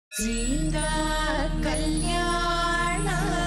സീതാ കല്യാണ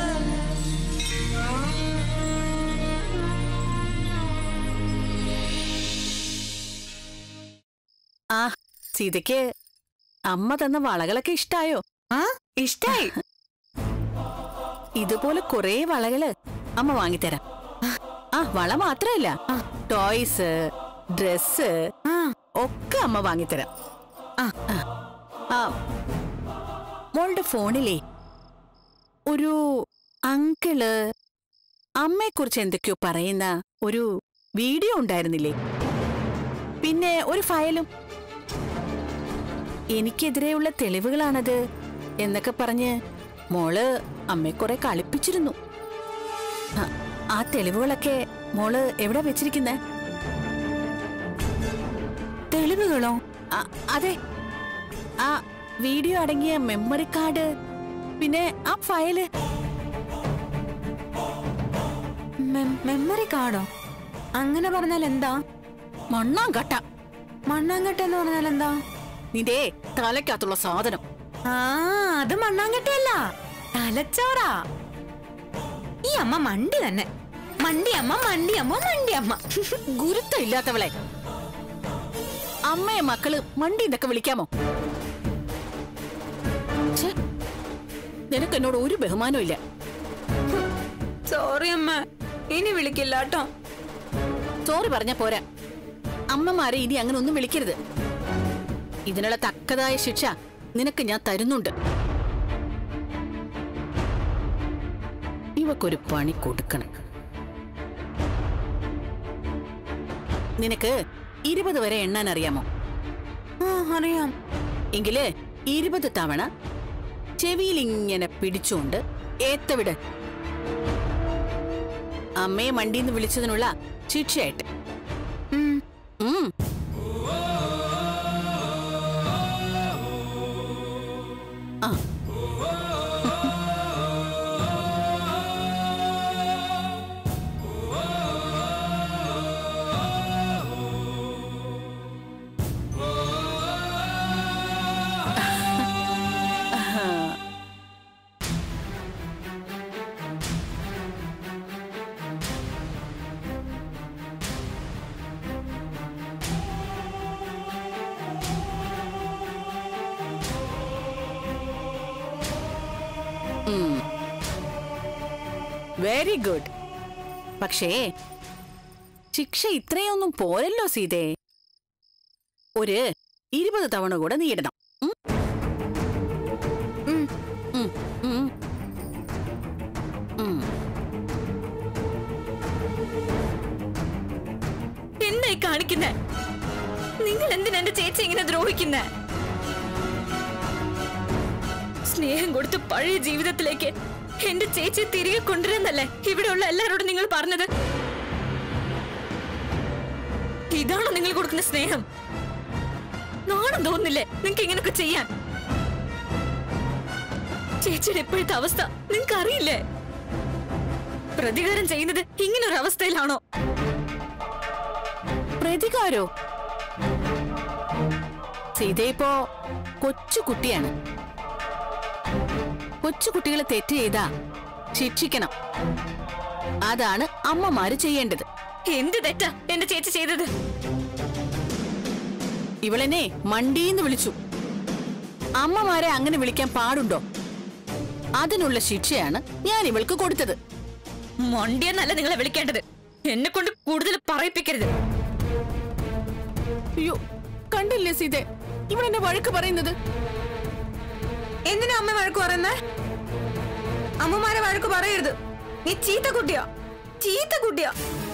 ആ സീതയ്ക്ക് അമ്മ തന്ന വളകളൊക്കെ ഇഷ്ടായോ ആ ഇഷ്ടായി ഇതുപോലെ കുറേ വളകള് അമ്മ വാങ്ങിത്തരാം ആ വള മാത്രല്ല ടോയ്സ് ഡ്രസ് ആ ഒക്കെ അമ്മ വാങ്ങിത്തരാം ആ. ആ മോളുടെ ഫോണിലേ ഒരു അങ്കിള് അമ്മയെക്കുറിച്ച് എന്തൊക്കെയോ പറയുന്ന ഒരു വീഡിയോ ഉണ്ടായിരുന്നില്ലേ പിന്നെ ഒരു ഫയലും എനിക്കെതിരെയുള്ള തെളിവുകളാണത് എന്നൊക്കെ പറഞ്ഞ് മോള് അമ്മയെ കുറെ കളിപ്പിച്ചിരുന്നു ആ, ആ തെളിവുകളൊക്കെ മോള് എവിടെ വെച്ചിരിക്കുന്നേ തെളിവുകളോ ആ, അതെ ആ വീഡിയോ അടങ്ങിയ മെമ്മറി കാർഡ് പിന്നെ ആ ഫയല് മെ- മെമ്മറി കാർഡോ അങ്ങനെ പറഞ്ഞാൽ എന്താ മണ്ണാൻ കട്ട മണ്ണാങ്കട്ട എന്ന് പറഞ്ഞാൽ എന്താ നിന്റെ തലയ്ക്കകത്തുള്ള സാധനം ആ അത് മണ്ണാങ്കട്ടയല്ല തലച്ചോറാ ഈ അമ്മ മണ്ടി തന്നെ മണ്ടി അമ്മ മണ്ടി അമ്മ മണ്ടി അമ്മ ഗുരുത്തം ഇല്ലാത്തവളെ അമ്മയെ മക്കള് മണ്ടി എന്നൊക്കെ വിളിക്കാമോ ഛെ, നിനക്ക് എന്നോട് ഒരു ബഹുമാനവും ഇല്ല സോറി അമ്മ ഇനി വിളിക്കില്ല കേട്ടോ സോറി പറഞ്ഞ പോരാ അമ്മമാരെ ഇനി അങ്ങനെ ഒന്നും വിളിക്കരുത് ഇതിനുള്ള തക്കതായ ശിക്ഷ നിനക്ക് ഞാൻ തരുന്നുണ്ട് ഇവക്കൊരു പണി കൊടുക്കണം നിനക്ക് ഇരുപത് വരെ എണ്ണാൻ അറിയാമോ ആ അറിയാം എങ്കില് ഇരുപത് തവണ ചെവിയിൽ ഇങ്ങനെ പിടിച്ചുകൊണ്ട് ഏത്തവിട് അമ്മയെ മണ്ടിന്ന് വിളിച്ചതിനുള്ള ശിക്ഷയായിട്ട് ഉം. ഉം. ആ. വെരി ഗുഡ് പക്ഷേ ശിക്ഷ ഇത്രയൊന്നും പോരല്ലോ സീതേ ഒരു ഇരുപത് തവണ കൂടെ നീ ഇടണം ഉം? ഉം. ഉം, ഉം. ഉം. എന്തായി കാണിക്കുന്നേ നിങ്ങൾ എന്തിനാ എന്റെ ചേച്ചി ഇങ്ങനെ ദ്രോഹിക്കുന്നേ സ്നേഹം കൊടുത്ത് പഴയ ജീവിതത്തിലേക്ക് എന്റെ ചേച്ചി തിരികെ കൊണ്ടുവരുന്നല്ലേ ഇവിടെയുള്ള എല്ലാരോടും നിങ്ങൾ പറഞ്ഞത് ഇതാണോ നിങ്ങൾ കൊടുക്കുന്ന സ്നേഹം നാണം തോന്നില്ലേ നിങ്ങൾക്ക് ഇങ്ങനൊക്കെ ചെയ്യാൻ ചേച്ചിയുടെ ഇപ്പോഴത്തെ അവസ്ഥ നിങ്ങൾക്ക് അറിയില്ലേ പ്രതികാരം ചെയ്യുന്നത് ഇങ്ങനൊരു അവസ്ഥയിലാണോ പ്രതികാരോ സീത ഇപ്പോ കൊച്ചു കുട്ടിയാണ് കൊച്ചു കുട്ടികളെ തെറ്റ് ചെയ്താ ശിക്ഷിക്കണം അതാണ് അമ്മമാര് ചെയ്യേണ്ടത് എന്ത് തെറ്റാ എന്റെ ചേച്ചി ചെയ്തത് ഇവളെന്നെ മണ്ടീന്ന് വിളിച്ചു അമ്മമാരെ അങ്ങനെ വിളിക്കാൻ പാടുണ്ടോ അതിനുള്ള ശിക്ഷയാണ് ഞാൻ ഇവൾക്ക് കൊടുത്തത് മൊണ്ടിയെന്നല്ല നിങ്ങളെ വിളിക്കേണ്ടത് എന്നെ കൊണ്ട് കൂടുതൽ പറയിപ്പിക്കരുത് അയ്യോ കണ്ടില്ലേ സീതെ ഇവളെന്നെ വഴക്ക് പറയുന്നത് എന്തിനാ അമ്മ വഴക്ക് പറയുന്നേ അമ്മമാരെ വഴക്ക് പറയരുത് നീ ചീത്ത കുട്ടിയാ ചീത്ത കുട്ടിയാ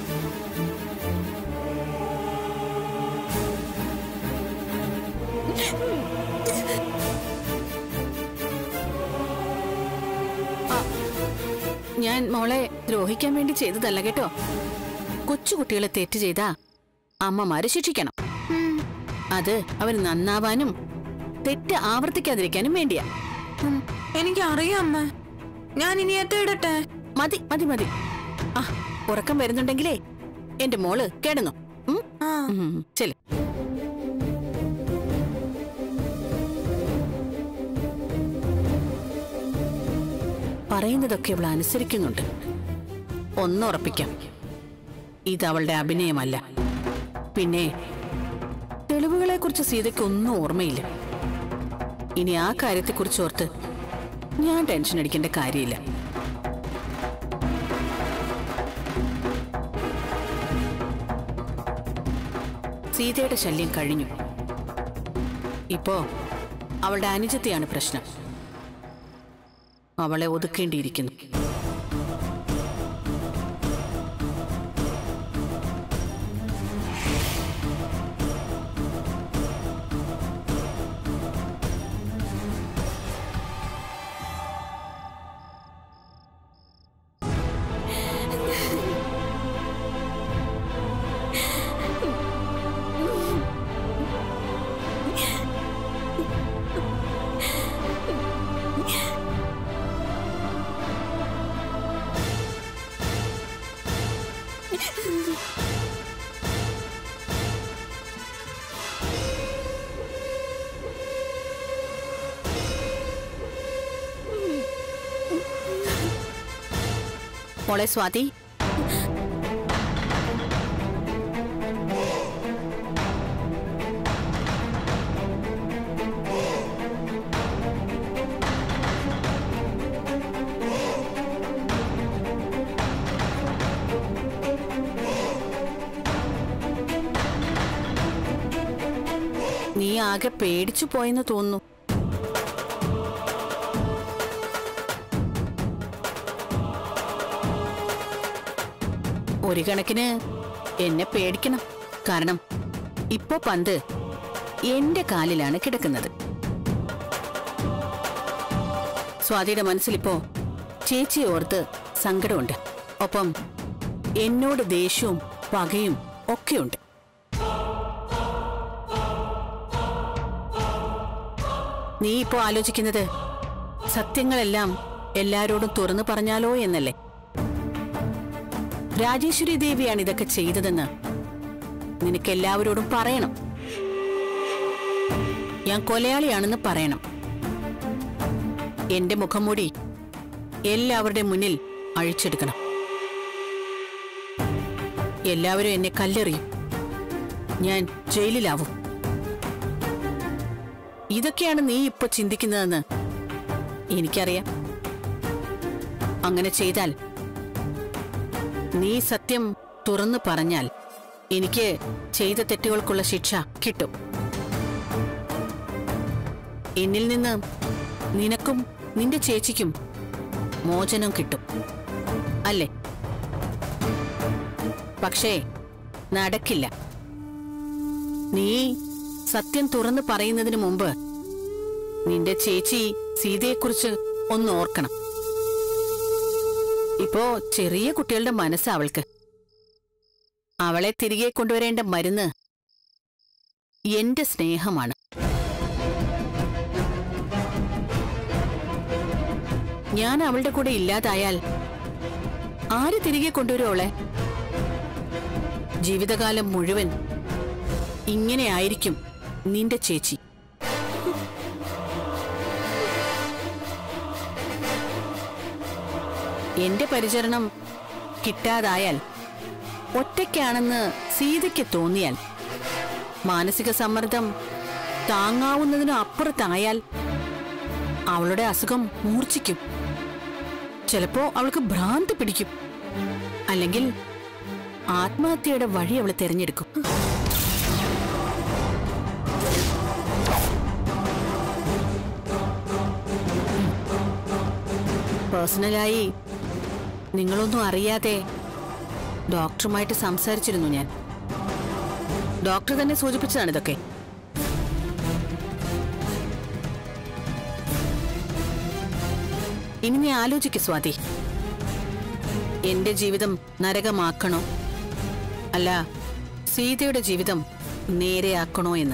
ഞാൻ മോളെ ദ്രോഹിക്കാൻ വേണ്ടി ചെയ്തതല്ല കേട്ടോ കൊച്ചുകുട്ടികളെ തെറ്റ് ചെയ്താ അമ്മമാര് ശിക്ഷിക്കണം അത് അവർ നന്നാവാനും തെറ്റ് ആവർത്തിക്കാതിരിക്കാനും വേണ്ടിയാ എനിക്ക് അറിയാം അമ്മ ഞാൻ ഇനി എത്തിയിടട്ടെ മതി മതി മതി ആ ഉറക്കം വരുന്നുണ്ടെങ്കിലേ എന്റെ മോള് കിടന്നു ഉം? ആ ഉം, ചെല്ല് പറയുന്നതൊക്കെ അവൾ അനുസരിക്കുന്നുണ്ട് ഒന്നുറപ്പിക്കാം ഇതവളുടെ അഭിനയമല്ല പിന്നെ തെളിവുകളെ കുറിച്ച് സീതയ്ക്ക് ഒന്നും ഓർമ്മയില്ല ഇനി ആ കാര്യത്തെക്കുറിച്ച് ഓർത്ത് ഞാൻ ടെൻഷൻ അടിക്കേണ്ട കാര്യമില്ല സീതയുടെ ശല്യം കഴിഞ്ഞു ഇപ്പോ അവളുടെ അനുജത്തെയാണ് പ്രശ്നം അവളെ ഒതുക്കേണ്ടിയിരിക്കുന്നു മോളെ സ്വാതി നീ ആകെ പേടിച്ചു പോയെന്ന് തോന്നുന്നു ഒരു കണക്കിന് എന്നെ പേടിക്കണം കാരണം ഇപ്പോ പന്ത് എന്റെ കാലിലാണ് കിടക്കുന്നത് സ്വാതിയുടെ മനസ്സിലിപ്പോ ചേച്ചിയെ ഓർത്ത് സങ്കടമുണ്ട് ഒപ്പം എന്നോട് ദേഷ്യവും പകയും ഒക്കെയുണ്ട് നീ ഇപ്പോ ആലോചിക്കുന്നത് സത്യങ്ങളെല്ലാം എല്ലാരോടും തുറന്നു പറഞ്ഞാലോ എന്നല്ലേ രാജേശ്വരി ദേവിയാണ് ഇതൊക്കെ ചെയ്തതെന്ന് നിനക്ക് എല്ലാവരോടും പറയണം ഞാൻ കൊലയാളിയാണെന്ന് പറയണം എന്റെ മുഖംമൂടി എല്ലാവരുടെ മുന്നിൽ അഴിച്ചെടുക്കണം എല്ലാവരും എന്നെ കല്ലെറിയും ഞാൻ ജയിലിലാവും ഇതൊക്കെയാണ് നീ ഇപ്പൊ ചിന്തിക്കുന്നതെന്ന് എനിക്കറിയാം അങ്ങനെ ചെയ്താൽ നീ സത്യം തുറന്നു പറഞ്ഞാൽ എനിക്ക് ചെയ്ത തെറ്റുകൾക്കുള്ള ശിക്ഷ കിട്ടും എന്നിൽ നിന്ന് നിനക്കും നിന്റെ ചേച്ചിക്കും മോചനം കിട്ടും അല്ലേ പക്ഷേ നടക്കില്ല നീ സത്യം തുറന്നു പറയുന്നതിന് മുമ്പ് നിന്റെ ചേച്ചി സീതയെക്കുറിച്ച് ഒന്ന് ഓർക്കണം ഇപ്പോ ചെറിയ കുട്ടികളുടെ മനസ്സ് അവൾക്ക് അവളെ തിരികെ കൊണ്ടുവരേണ്ട മരുന്ന് എന്റെ സ്നേഹമാണ് ഞാൻ അവളുടെ കൂടെ ഇല്ലാതായാൽ ആര് തിരികെ കൊണ്ടുവരും അവളെ ജീവിതകാലം മുഴുവൻ ഇങ്ങനെ ആയിരിക്കും നിന്റെ ചേച്ചി എന്റെ പരിചരണം കിട്ടാതായാൽ ഒറ്റയ്ക്കാണെന്ന് സീതയ്ക്ക് തോന്നിയാൽ മാനസിക സമ്മർദ്ദം താങ്ങാവുന്നതിനും അപ്പുറത്തായാൽ അവളുടെ അസുഖം മൂർച്ഛിക്കും ചിലപ്പോ അവൾക്ക് ഭ്രാന്ത് പിടിക്കും അല്ലെങ്കിൽ ആത്മഹത്യയുടെ വഴി അവൾ തിരഞ്ഞെടുക്കും പേഴ്സണലായി നിങ്ങളൊന്നും അറിയാതെ ഡോക്ടറുമായിട്ട് സംസാരിച്ചിരുന്നു ഞാൻ ഡോക്ടർ തന്നെ സൂചിപ്പിച്ചതാണ് ഇതൊക്കെ ഇനി നീ ആലോചിക്ക് സ്വാതി എന്റെ ജീവിതം നരകമാക്കണോ അല്ല സീതയുടെ ജീവിതം നേരെയാക്കണോ എന്ന്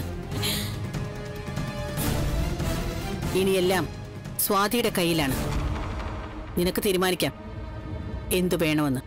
ഇനിയെല്ലാം സ്വാതിയുടെ കയ്യിലാണ് നിനക്ക് തീരുമാനിക്കാം എന്തു വേണമെന്ന്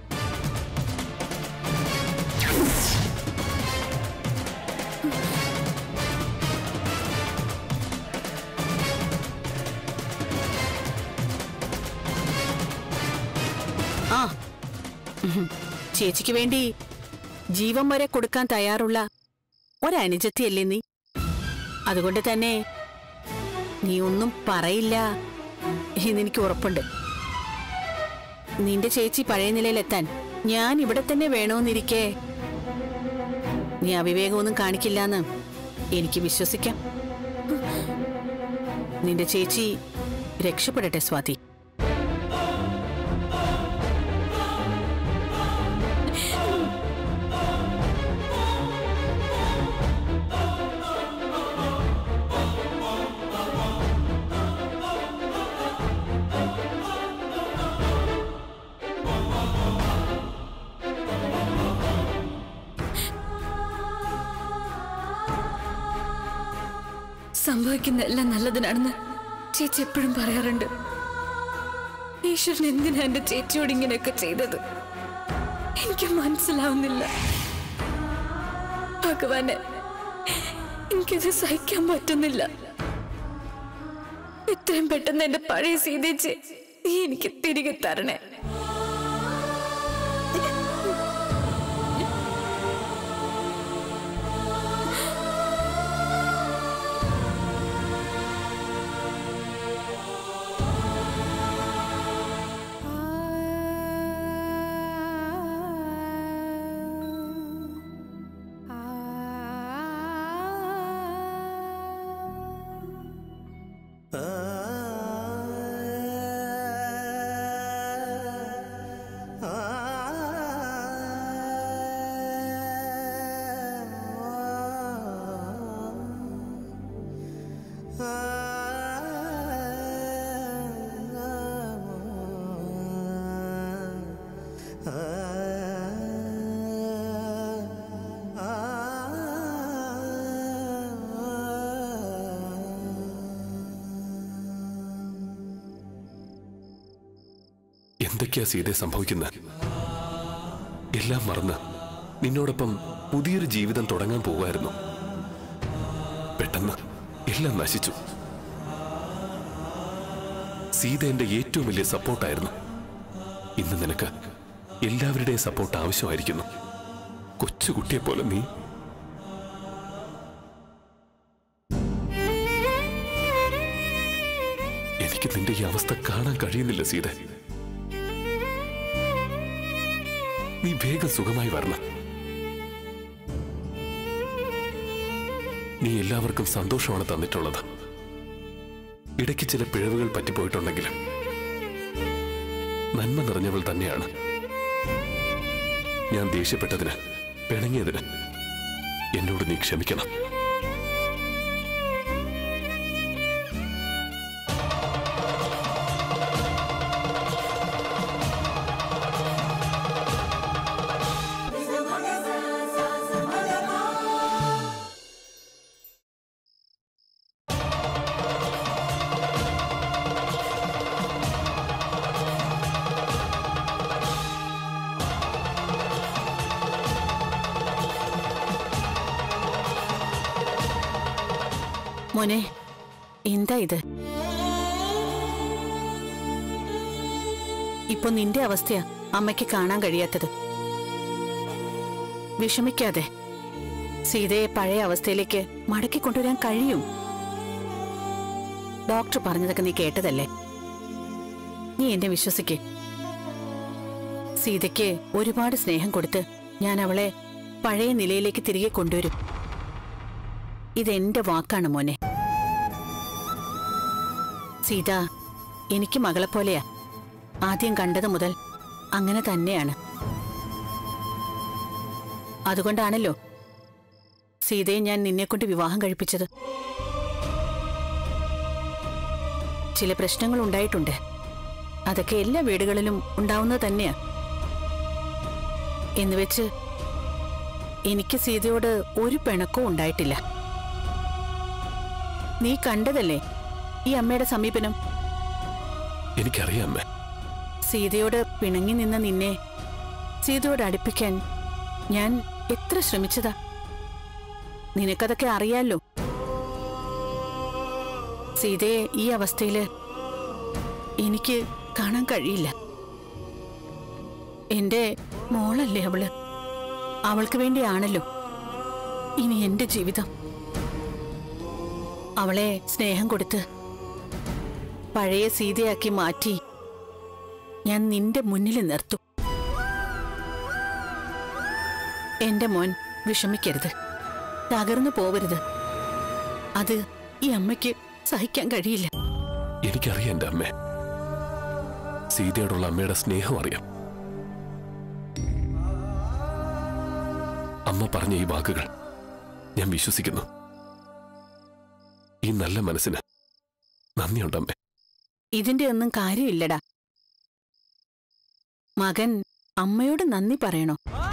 ഉഹും. ചേച്ചിക്ക് വേണ്ടി ജീവൻ വരെ കൊടുക്കാൻ തയ്യാറുള്ള ഒരനുജത്തിയല്ലേ നീ അതുകൊണ്ട് തന്നെ നീ ഒന്നും പറയില്ല എന്നെനിക്ക് ഉറപ്പുണ്ട് നിന്റെ ചേച്ചി പഴയ നിലയിലെത്താൻ ഞാൻ ഇവിടെ തന്നെ വേണോന്നിരിക്കെ നീ അവിവേകമൊന്നും കാണിക്കില്ലെന്ന് എനിക്ക് വിശ്വസിക്കാം നിന്റെ ചേച്ചി രക്ഷപ്പെടട്ടെ സ്വാതി സംഭവിക്കുന്ന എല്ലാം നല്ലതിനാണെന്ന് ചേച്ചി എപ്പോഴും പറയാറുണ്ട് ഈശ്വരൻ എന്തിനാ എന്റെ ചേച്ചിയോട് ഇങ്ങനെയൊക്കെ ചെയ്തത് എനിക്ക് മനസ്സിലാവുന്നില്ല ഭഗവാനെ എനിക്കത് സഹിക്കാൻ പറ്റുന്നില്ല എത്രയും പെട്ടെന്ന് എന്റെ പഴയ സീതേച്ചി നീ എനിക്ക് തിരികെ തരണേ എന്തൊക്കെയാ സീതെ സംഭവിക്കുന്നത് എല്ലാം മറന്ന് നിന്നോടൊപ്പം പുതിയൊരു ജീവിതം തുടങ്ങാൻ പോവായിരുന്നു പെട്ടെന്ന് എല്ലാം നശിച്ചു സീത എന്റെ ഏറ്റവും വലിയ സപ്പോർട്ടായിരുന്നു ഇന്ന് നിനക്ക് എല്ലാവരുടെയും സപ്പോർട്ട് ആവശ്യമായിരിക്കുന്നു കൊച്ചുകുട്ടിയെ പോലെ നീ എനിക്ക് നിന്റെ ഈ അവസ്ഥ കാണാൻ കഴിയുന്നില്ല സീത നീ വേഗം സുഖമായി വരണം നീ എല്ലാവർക്കും സന്തോഷമാണ് തന്നിട്ടുള്ളത് ഇടയ്ക്ക് ചില പിഴവുകൾ പറ്റിപ്പോയിട്ടുണ്ടെങ്കിലും നന്മ നിറഞ്ഞവൾ തന്നെയാണ് ഞാൻ ദേഷ്യപ്പെട്ടതിന് പിണങ്ങിയതിന് എന്നോട് നീ ക്ഷമിക്കണം മോനെ എന്താ ഇത് ഇപ്പൊ നിന്റെ അവസ്ഥയാ അമ്മയ്ക്ക് കാണാൻ കഴിയാത്തത് വിഷമിക്കാതെ സീതയെ പഴയ അവസ്ഥയിലേക്ക് മടക്കി കൊണ്ടുവരാൻ കഴിയും ഡോക്ടർ പറഞ്ഞതൊക്കെ നീ കേട്ടതല്ലേ നീ എന്നെ വിശ്വസിക്ക് സീതയ്ക്ക് ഒരുപാട് സ്നേഹം കൊടുത്ത് ഞാൻ അവളെ പഴയ നിലയിലേക്ക് തിരികെ കൊണ്ടുവരും ഇതെന്റെ വാക്കാണ് മോനെ സീത എനിക്ക് മകളെപ്പോലെയാ ആദ്യം കണ്ടത് മുതൽ അങ്ങനെ തന്നെയാണ് അതുകൊണ്ടാണല്ലോ സീതയെ ഞാൻ നിന്നെക്കൊണ്ട് വിവാഹം കഴിപ്പിച്ചത് ചില പ്രശ്നങ്ങൾ ഉണ്ടായിട്ടുണ്ട് അതൊക്കെ എല്ലാ വീടുകളിലും ഉണ്ടാവുന്നത് തന്നെയാ എന്നുവെച്ച് എനിക്ക് സീതയോട് ഒരു പിണക്കവും ഉണ്ടായിട്ടില്ല നീ കണ്ടതല്ലേ ഈ അമ്മയുടെ സമീപനം എനിക്കറിയാം അമ്മേ സീതയോട് പിണങ്ങി നിന്ന നിന്നെ സീതയോട് അടുപ്പിക്കാൻ ഞാൻ എത്ര ശ്രമിച്ചതാ നിനക്കതൊക്കെ അറിയാലോ സീതയെ ഈ അവസ്ഥയില് എനിക്ക് കാണാൻ കഴിയില്ല എന്റെ മോളല്ലേ അവള് അവൾക്ക് വേണ്ടിയാണല്ലോ ഇനി എന്റെ ജീവിതം അവളെ സ്നേഹം കൊടുത്ത് പഴയ സീതയാക്കി മാറ്റി ഞാൻ നിന്റെ മുന്നിൽ നിർത്തും എന്റെ മോൻ വിഷമിക്കരുത് തകർന്നു പോവരുത് അത് ഈ അമ്മയ്ക്ക് സഹിക്കാൻ കഴിയില്ല എനിക്കറിയാം എൻ്റെ അമ്മേ സീതയോടുള്ള അമ്മയുടെ സ്നേഹം അറിയാം അമ്മ പറഞ്ഞ ഈ വാക്കുകൾ ഞാൻ വിശ്വസിക്കുന്നു ഈ നല്ല മനസ്സിന് നന്ദിയുണ്ട് അമ്മേ ഇതിന്റെ ഒന്നും കാര്യമില്ലടാ മകൻ അമ്മയോട് നന്ദി പറയണോ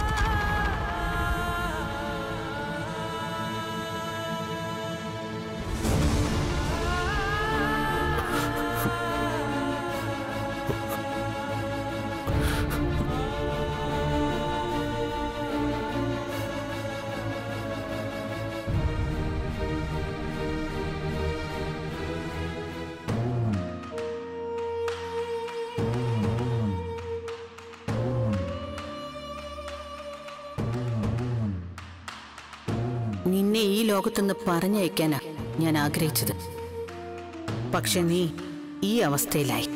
നിന്നെ ഈ ലോകത്തുനിന്ന് പറഞ്ഞയക്കാനാ ഞാൻ ആഗ്രഹിച്ചത് പക്ഷെ നീ ഈ അവസ്ഥയിലായി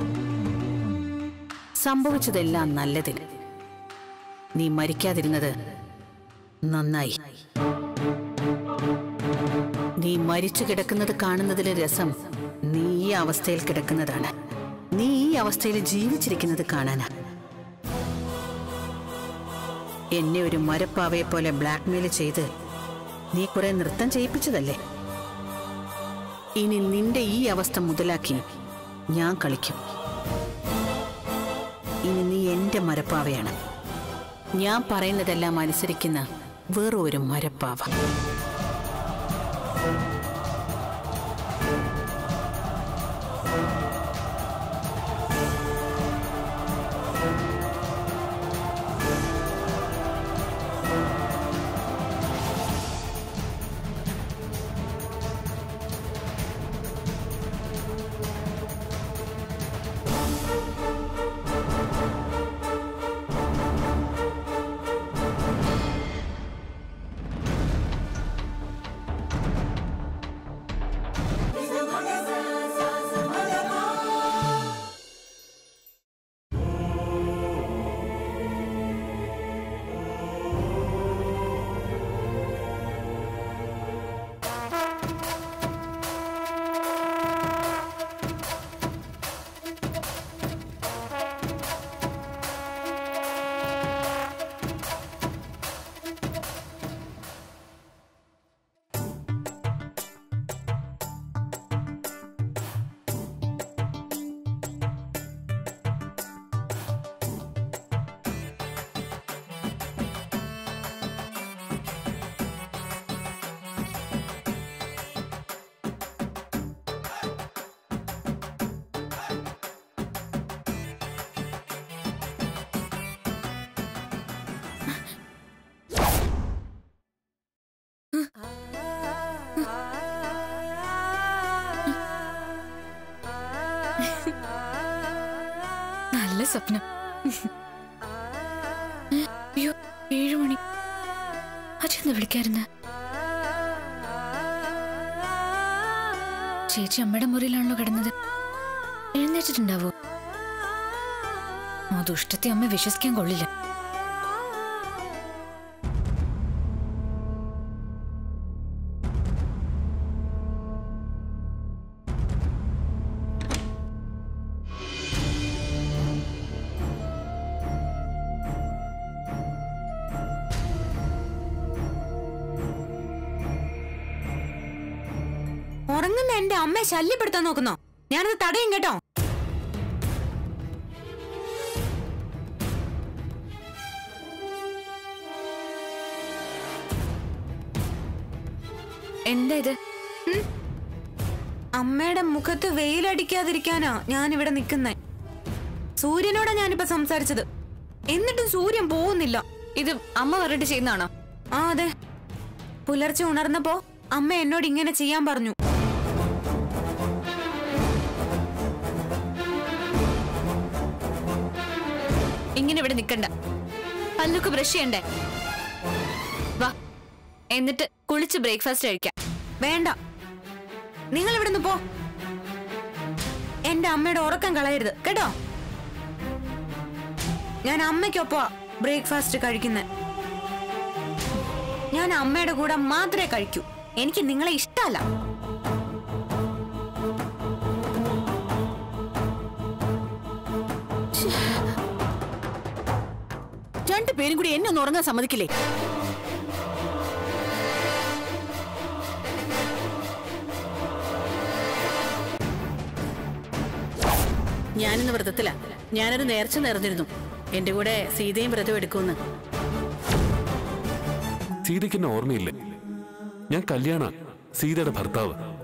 സംഭവിച്ചതെല്ലാം നല്ലതിന് നീ മരിക്കാതിരുന്നത് നന്നായി നീ മരിച്ചു കിടക്കുന്നത് കാണുന്നതിലെ രസം നീ ഈ അവസ്ഥയിൽ കിടക്കുന്നതാണ് നീ ഈ അവസ്ഥയിൽ ജീവിച്ചിരിക്കുന്നത് കാണാനാ എന്നെ ഒരു മരപ്പാവയെ പോലെ ബ്ലാക്ക്മെയിൽ ചെയ്ത് നീ കുറെ നൃത്തം ചെയ്യിപ്പിച്ചതല്ലേ ഇനി നിന്റെ ഈ അവസ്ഥ മുതലാക്കി ഞാൻ കളിക്കും ഇനി നീ എന്റെ മരപ്പാവയാണ് ഞാൻ പറയുന്നതെല്ലാം അനുസരിക്കുന്ന വേറെ ഒരു മരപ്പാവ നല്ല സ്വപ്നം അയ്യോ ഏഴു മണി അച്ഛന്ന് വിളിക്കായിരുന്നു ചേച്ചി അമ്മയുടെ മുറിയിലാണല്ലോ കിടന്നത് എഴുന്നേറ്റിട്ടുണ്ടാവോ ആ ദുഷ്ടത്തെ അമ്മ വിശ്വസിക്കാൻ കൊള്ളില്ല ഉറങ്ങുന്ന എന്റെ അമ്മയെ ശല്യപ്പെടുത്താൻ നോക്കുന്നോ ഞാനത് തടയും കേട്ടോ എന്താ ഇത് അമ്മയുടെ മുഖത്ത് വെയിലടിക്കാതിരിക്കാനാ ഞാനിവിടെ നിൽക്കുന്നേ സൂര്യനോടാ ഞാനിപ്പോ സംസാരിച്ചത് എന്നിട്ടും സൂര്യൻ പോകുന്നില്ല ഇത് അമ്മ പറഞ്ഞിട്ട് ചെയ്യുന്നതാണോ ആ അതെ പുലർച്ചെ ഉണർന്നപ്പോ അമ്മ എന്നോട് ഇങ്ങനെ ചെയ്യാൻ പറഞ്ഞു ഇങ്ങനെ ഇങ്ങനെ ഇവിടെ നിക്കണ്ട പല്ലൊക്കെ ബ്രഷ് ചെയ്യണ്ടേ വാ എന്നിട്ട് കുളിച്ച് ബ്രേക്ക്ഫാസ്റ്റ് കഴിക്കാം വേണ്ട നിങ്ങൾ ഇവിടുന്ന് പോ എന്റെ അമ്മയുടെ ഉറക്കം കളയരുത് കേട്ടോ ഞാൻ അമ്മയ്ക്കൊപ്പ ബ്രേക്ക്ഫാസ്റ്റ് കഴിക്കുന്നെ ഞാൻ അമ്മയുടെ കൂടെ മാത്രമേ കഴിക്കൂ എനിക്ക് നിങ്ങളെ ഇഷ്ടമല്ല രണ്ടുപേരും കൂടി എന്നെ ഒന്ന് ഉറങ്ങാൻ സമ്മതിക്കില്ലേ ഞാനിന്ന് വ്രതത്തിലാ ഞാനൊരു നേർച്ച നേർന്നിരുന്നു എന്റെ കൂടെ സീതയും വ്രതം എടുക്കുമെന്ന് സീതയ്ക്ക് എന്നെ ഓർമ്മയില്ലേ ഞാൻ കല്യാണ സീതയുടെ ഭർത്താവ്